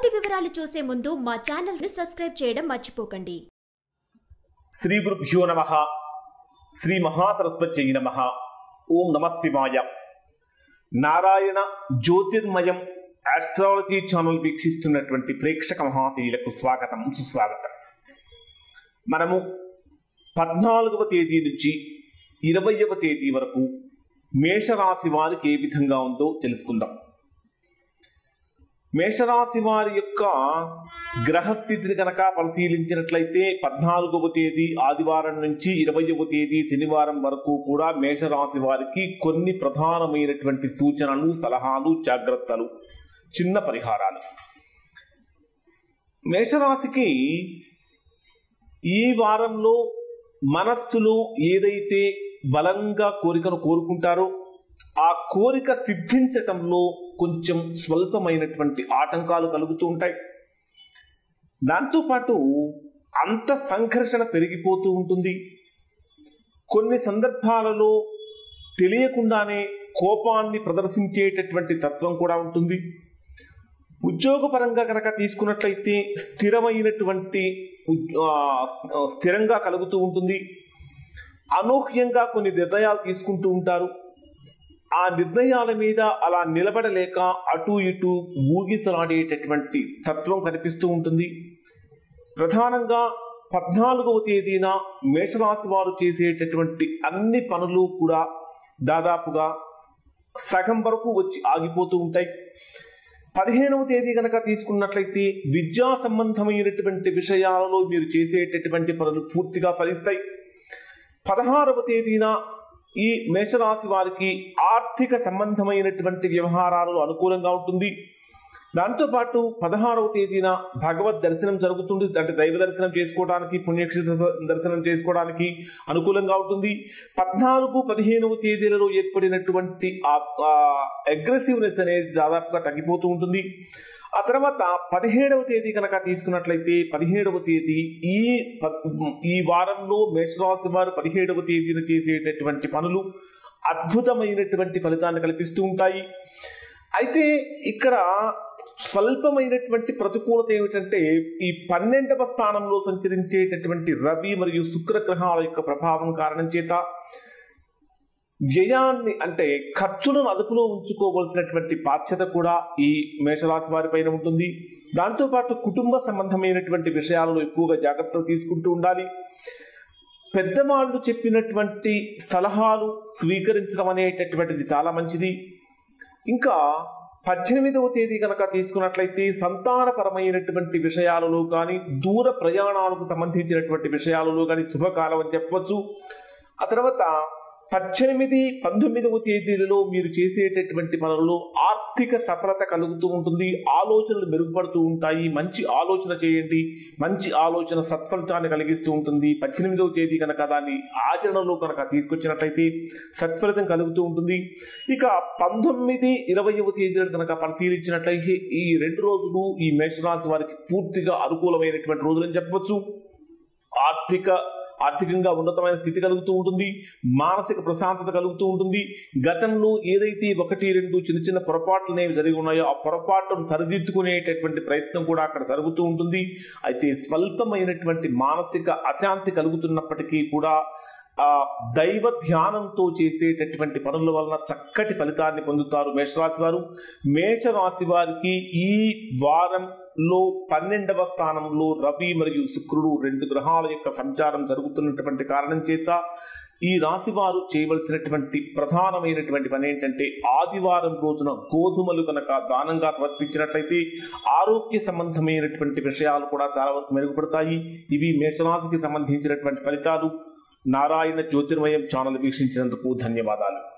పూర్తి వివరాలు చూసే ముందు మా ఛానల్ ని సబ్స్క్రైబ్ చేయడం మర్చిపోకండి శ్రీ గురుభ్యో నమ శ్రీ మహాసరస్వత్యై నమ ఓం నమస్తివాయ నారాయణ జ్యోతిర్మయం ఆస్ట్రాలజీ ఛానల్ వీక్షిస్తున్నటువంటి ప్రేక్షక మహాశీలకు స్వాగతం సుస్వాగతం మనము పద్నాలుగవ తేదీ నుంచి ఇరవయవ తేదీ వరకు మేషరాశి వారికి ఏ విధంగా ఉందో తెలుసుకుందాం మేషరాశి వారి యొక్క గ్రహస్థితిని కనుక పరిశీలించినట్లయితే పద్నాలుగవ తేదీ ఆదివారం నుంచి ఇరవయవ తేదీ శనివారం వరకు కూడా మేషరాశి వారికి కొన్ని ప్రధానమైనటువంటి సూచనలు సలహాలు జాగ్రత్తలు చిన్న పరిహారాలు మేషరాశికి ఈ వారంలో మనస్సులో ఏదైతే బలంగా కోరికను కోరుకుంటారో ఆ కోరిక సిద్ధించటంలో కొంచెం స్వల్పమైనటువంటి ఆటంకాలు కలుగుతూ ఉంటాయి దాంతోపాటు అంత సంఘర్షణ పెరిగిపోతూ ఉంటుంది కొన్ని సందర్భాలలో తెలియకుండానే కోపాన్ని ప్రదర్శించేటటువంటి తత్వం కూడా ఉంటుంది ఉద్యోగపరంగా కనుక తీసుకున్నట్లయితే స్థిరమైనటువంటి ఉద్- ఆ, స్థిరంగా కలుగుతూ ఉంటుంది అనూహ్యంగా కొన్ని నిర్ణయాలు తీసుకుంటూ ఉంటారు ఆ నిర్ణయాల మీద అలా నిలబడలేక అటు ఇటు ఊగిసలాడేటటువంటి తత్వం కనిపిస్తూ ఉంటుంది ప్రధానంగా పద్నాలుగవ తేదీన మేషరాశి వారు చేసేటటువంటి అన్ని పనులు కూడా దాదాపుగా సగం వరకు వచ్చి ఆగిపోతూ ఉంటాయి పదిహేనవ తేదీ కనుక తీసుకున్నట్లయితే విద్యా సంబంధమైనటువంటి విషయాలలో మీరు చేసేటటువంటి పనులు పూర్తిగా ఫలిస్తాయి పదహారవ తేదీన ఈ మేషరాశి వారికి ఆర్థిక సంబంధమైనటువంటి వ్యవహారాలు అనుకూలంగా ఉంటుంది దాంతోపాటు పదహారవ తేదీన భగవద్ దర్శనం జరుగుతుంది అంటే దైవ దర్శనం చేసుకోవడానికి పుణ్యక్షేత్ర దర్శనం చేసుకోవడానికి అనుకూలంగా ఉంటుంది పద్నాలుగు పదిహేనవ తేదీలలో ఏర్పడినటువంటి ఆ అగ్రెసివ్నెస్ అనేది దాదాపుగా తగ్గిపోతూ ఉంటుంది ఆ తర్వాత పదిహేడవ తేదీ కనుక తీసుకున్నట్లయితే పదిహేడవ తేదీ ఈ ప- ఈ వారంలో మేషరాశి వారు పదిహేడవ తేదీన చేసేటటువంటి పనులు అద్భుతమైనటువంటి ఫలితాన్ని కల్పిస్తూ ఉంటాయి అయితే ఇక్కడ స్వల్పమైనటువంటి ప్రతికూలత ఏమిటంటే ఈ పన్నెండవ స్థానంలో సంచరించేటటువంటి రవి మరియు శుక్ర గ్రహాల యొక్క ప్రభావం కారణం చేత వ్యయాన్ని అంటే ఖర్చులను అదుపులో ఉంచుకోవలసినటువంటి బాధ్యత కూడా ఈ మేషరాశి వారి పైన ఉంటుంది దాంతోపాటు కుటుంబ సంబంధమైనటువంటి విషయాలలో ఎక్కువగా జాగ్రత్తలు తీసుకుంటూ ఉండాలి పెద్దవాళ్ళు చెప్పినటువంటి సలహాలు స్వీకరించడం అనేటటువంటిది చాలా మంచిది ఇంకా పద్దెనిమిదవ తేదీ కనుక తీసుకున్నట్లయితే సంతానపరమైనటువంటి విషయాలలో కానీ దూర ప్రయాణాలకు సంబంధించినటువంటి విషయాలలో కానీ శుభకాలం అని చెప్పవచ్చు ఆ తర్వాత పద్దెనిమిది పంతొమ్మిదవ తేదీలలో మీరు చేసేటటువంటి పనులలో ఆర్థిక సఫలత కలుగుతూ ఉంటుంది ఆలోచనలు మెరుగుపడుతూ ఉంటాయి మంచి ఆలోచన చేయండి మంచి ఆలోచన సత్ఫలితాన్ని కలిగిస్తూ ఉంటుంది పద్దెనిమిదవ తేదీ కనుక దాన్ని ఆచరణలో కనుక తీసుకొచ్చినట్లయితే సత్ఫలితం కలుగుతూ ఉంటుంది ఇక పంతొమ్మిది ఇరవయవ తేదీలను కనుక పరిశీలించినట్లయితే ఈ రెండు రోజులు ఈ మేషరాశి వారికి పూర్తిగా అనుకూలమైనటువంటి రోజులని చెప్పవచ్చు ఆర్థిక ఆర్థికంగా ఉన్నతమైన స్థితి కలుగుతూ ఉంటుంది మానసిక ప్రశాంతత కలుగుతూ ఉంటుంది గతంలో ఏదైతే ఒకటి రెండు చిన్న చిన్న పొరపాట్లు అనేవి జరిగి ఉన్నాయో ఆ పొరపాట్లను సరిదిద్దుకునేటటువంటి ప్రయత్నం కూడా అక్కడ జరుగుతూ ఉంటుంది అయితే స్వల్పమైనటువంటి మానసిక అశాంతి కలుగుతున్నప్పటికీ కూడా ఆ దైవ ధ్యానంతో చేసేటటువంటి పనుల వలన చక్కటి ఫలితాన్ని పొందుతారు మేషరాశి వారు మేషరాశి వారికి ఈ వారంలో పన్నెండవ స్థానంలో రవి మరియు శుక్రుడు రెండు గ్రహాల యొక్క సంచారం జరుగుతున్నటువంటి కారణం చేత ఈ రాశి వారు చేయవలసినటువంటి ప్రధానమైనటువంటి పని ఏంటంటే ఆదివారం రోజున గోధుమలు కనుక దానంగా సమర్పించినట్లయితే ఆరోగ్య సంబంధమైనటువంటి విషయాలు కూడా చాలా వరకు మెరుగుపడతాయి ఇవి మేషరాశికి సంబంధించినటువంటి ఫలితాలు నారాయణ జ్యోతిర్మయం ఛానల్ వీక్షించినందుకు ధన్యవాదాలు